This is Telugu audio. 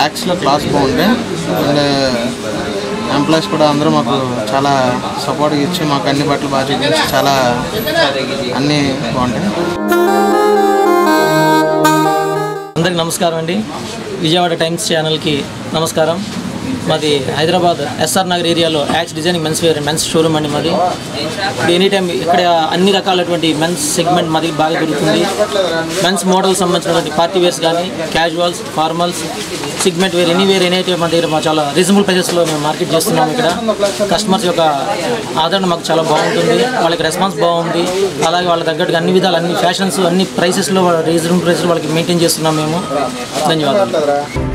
యాక్స్లో క్లాస్ బాగుండే అండ్ ఎంప్లాయీస్ కూడా అందరూ మాకు చాలా సపోర్ట్ ఇచ్చి మాకు అన్ని బట్టలు బాగా చూపించి చాలా అన్నీ బాగుంటాయి అందరికి నమస్కారం అండి విజయవాడ టైమ్స్ ఛానల్కి నమస్కారం మాది హైదరాబాద్ ఎస్ఆర్ నగర్ ఏరియాలో యాక్స్ designing men's wear men's showroom అండి మాది ఇప్పుడు ఎనీ టైం ఇక్కడ అన్ని రకాలటువంటి మెన్స్ సెగ్మెంట్ మాది బాగా దొరుకుతుంది మెన్స్ మోడల్ సంబంధించినటువంటి పార్టీ వేర్స్ కానీ casuals formals segment wear any wear any item మన దగ్గర మా చాలా రీజనబుల్ ప్రైజెస్లో మేము మార్కెట్ చేస్తున్నాం ఇక్కడ కస్టమర్స్ యొక్క ఆదరణ మాకు చాలా బాగుంటుంది వాళ్ళకి రెస్పాన్స్ బాగుంది అలాగే వాళ్ళ తగ్గట్టుగా అన్ని విధాలు అన్ని ఫ్యాషన్స్ అన్ని ప్రైసెస్లో రీజనబుల్ ప్రైస్లో వాళ్ళకి మెయింటైన్ చేస్తున్నాం మేము ధన్యవాదాలు